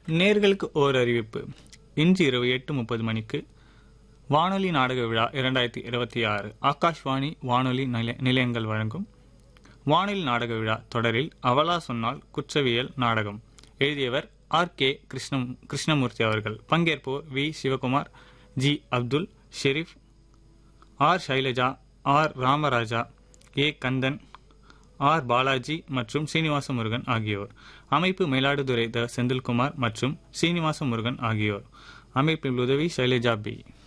நேர்களுக்கு ஓர் அறிவிப்பு இன்று இரவு எட்டு முப்பது மணிக்கு வானொலி நாடக விழா இரண்டாயிரத்தி இருபத்தி ஆறு ஆகாஷ்வாணி வானொலி நிலை நிலையங்கள் வழங்கும் வானொலி நாடக விழா தொடரில் அவலா சொன்னால் குற்றவியல் நாடகம் எழுதியவர் ஆர் கே கிருஷ்ணம் கிருஷ்ணமூர்த்தி அவர்கள் பங்கேற்போர் V Sivakumar G Abdul Sherif R Sailaja R Ramaraja A Kandhan R Balaji மற்றும் சீனிவாச முருகன் ஆகியோர் அமைப்பு மயிலாடுதுறை த செந்தில்குமார் மற்றும் சீனிவாச முருகன் ஆகியோர் அமைப்பில் உதவி சைலஜா பி